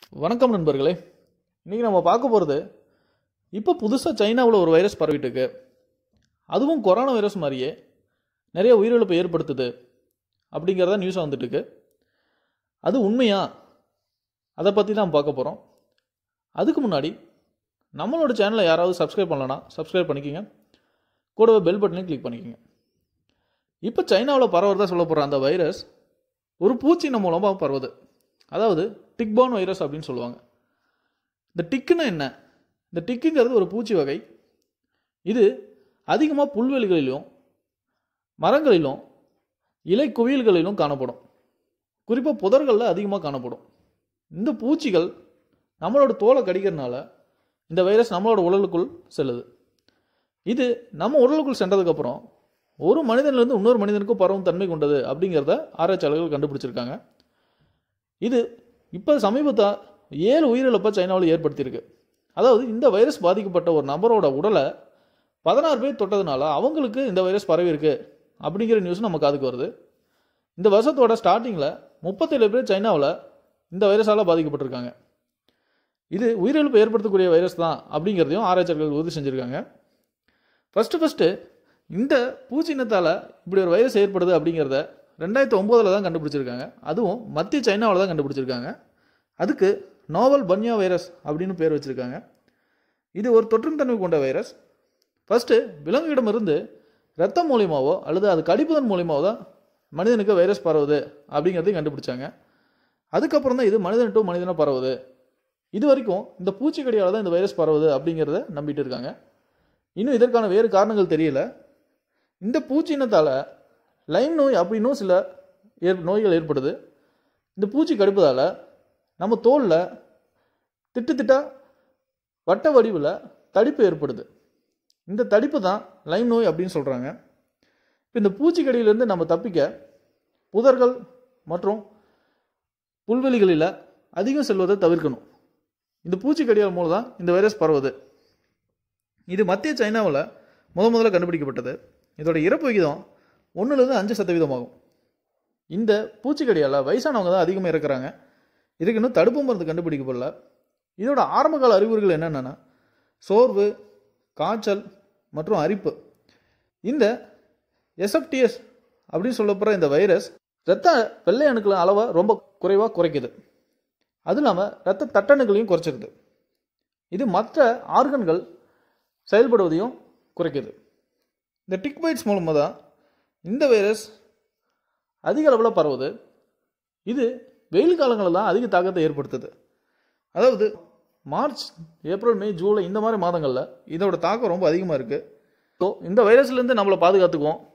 வணக்கம் நண்பர்களே இன்றைக்கி நம்ம பார்க்க போகிறது இப்போ புதுசாக சைனாவில் ஒரு வைரஸ் பரவிட்டு இருக்கு அதுவும் கொரோனா வைரஸ் மாதிரியே நிறைய உயிரிழப்பு ஏற்படுத்துது அப்படிங்கிறத நியூஸாக வந்துட்டு இருக்கு அது உண்மையா அதை பற்றி தான் பார்க்க போகிறோம் அதுக்கு முன்னாடி நம்மளோட சேனலை யாராவது சப்ஸ்கிரைப் பண்ணலனா சப்ஸ்கிரைப் பண்ணிக்கோங்க கூடவே பெல் பட்டனையும் கிளிக் பண்ணிக்கோங்க இப்போ சைனாவில் பரவுறதா சொல்ல போகிற அந்த வைரஸ் ஒரு பூச்சின மூலமாக பரவுது அதாவது டிக்பான் வைரஸ் அப்படின்னு சொல்லுவாங்க இந்த டிக்குன்னா என்ன இந்த டிக்குங்கிறது ஒரு பூச்சி வகை இது அதிகமாக புல்வெளிகளிலும் மரங்களிலும் இலை குவியல்களிலும் காணப்படும் குறிப்பாக புதர்களில் அதிகமாக காணப்படும் இந்த பூச்சிகள் நம்மளோட தோலை கடிக்கிறதுனால இந்த வைரஸ் நம்மளோட உடலுக்குள் செல்லுது இது நம்ம உடலுக்குள் சென்றதுக்கப்புறம் ஒரு மனிதனிலிருந்து இன்னொரு மனிதனுக்கும் பரவும் தன்மை கொண்டது அப்படிங்கிறத ஆராய்ச்சியாளர்கள் கண்டுபிடிச்சிருக்காங்க இது இப்போ சமீபத்தா ஏழு உயிரிழப்பை சைனாவில் ஏற்படுத்தியிருக்கு அதாவது இந்த வைரஸ் பாதிக்கப்பட்ட ஒரு நபரோட உடலை பதினாறு பேர் தொட்டதுனால அவங்களுக்கு இந்த வைரஸ் பரவி இருக்கு அப்படிங்கிற நியூஸ் நம்ம காதுக்கு வருது இந்த வருஷத்தோட ஸ்டார்டிங்கில் முப்பத்தேழு பேர் சைனாவில் இந்த வைரஸால் பாதிக்கப்பட்டிருக்காங்க இது உயிரிழப்பு ஏற்படுத்தக்கூடிய வைரஸ் தான் அப்படிங்கிறதையும் ஆராய்ச்சியாளர்கள் உறுதி செஞ்சுருக்காங்க ஃபஸ்ட்டு ஃபஸ்ட்டு இந்த பூச்சினத்தால் இப்படி ஒரு வைரஸ் ஏற்படுது அப்படிங்கிறத ரெண்டாயிரத்தி ஒம்போதில் தான் கண்டுபிடிச்சிருக்காங்க அதுவும் மத்திய சைனாவில் தான் கண்டுபிடிச்சிருக்காங்க அதுக்கு நோவல் பன்யா வைரஸ் அப்படின்னு பேர் வச்சுருக்காங்க இது ஒரு தொற்றும் தன்மை கொண்ட வைரஸ் ஃபஸ்ட்டு விலங்குகளிடமிருந்து ரத்தம் மூலியமாவோ அல்லது அது கடிப்பதன் மூலியமாவோ தான் மனிதனுக்கு வைரஸ் பரவுது அப்படிங்கிறதையும் கண்டுபிடிச்சாங்க அதுக்கப்புறம் தான் இது மனிதன் டு மனிதனாக பரவுது இது வரைக்கும் இந்த பூச்சிக்கடியால் தான் இந்த வைரஸ் பரவுது அப்படிங்கிறத நம்பிட்டு இருக்காங்க இன்னும் இதற்கான வேறு காரணங்கள் தெரியல இந்த பூச்சி இனத்தால் லைம் நோய் அப்படின்னும் சில ஏற் நோய்கள் ஏற்படுது இந்த பூச்சி கடிப்பதால் நம்ம தோலில் திட்டு திட்டா வட்ட வடிவில் தடிப்பு ஏற்படுது இந்த தடிப்பு தான் லைம் நோய் அப்படின்னு சொல்கிறாங்க இப்போ இந்த பூச்சிக்கடியிலேருந்து நம்ம தப்பிக்க புதர்கள் மற்றும் புல்வெளிகளில் அதிகம் செல்வதை தவிர்க்கணும் இந்த பூச்சிக்கடியால் மூலம் தான் இந்த வைரஸ் பரவுது இது மத்திய சைனாவில் முத முதல்ல கண்டுபிடிக்கப்பட்டது இதோட இறப்பு விகிதம் ஒன்றுலேருந்து அஞ்சு சதவீதம் ஆகும் இந்த பூச்சிக்கடியால் வயசானவங்க தான் அதிகமாக இறக்குறாங்க இதுக்கு இன்னும் தடுப்பு மருந்து கண்டுபிடிக்கப்படல இதோட ஆரம்பகால அறிகுறிகள் என்னென்னா சோர்வு காய்ச்சல் மற்றும் அரிப்பு இந்த எஸ்எஃப்டிஎஸ் அப்படின்னு சொல்லப்படுற இந்த வைரஸ் இரத்த வெள்ளை அணுக்களின் அளவை ரொம்ப குறைவாக குறைக்குது அது இல்லாமல் இரத்த தட்டணுக்களையும் குறைச்சிருது இது மற்ற ஆர்கன்கள் செயல்படுவதையும் குறைக்குது இந்த டிக் பைட்ஸ் மூலமாக தான் இந்த வைரஸ் அதிக அளவில் பரவுது இது வெயில் காலங்களில் தான் அதிக தாக்கத்தை ஏற்படுத்துது அதாவது மார்ச் ஏப்ரல் மே ஜூலை இந்த மாதிரி மாதங்களில் இதோட தாக்கம் ரொம்ப அதிகமாக இருக்குது ஸோ இந்த வைரஸ்லேருந்து நம்மளை பாதுகாத்துக்குவோம்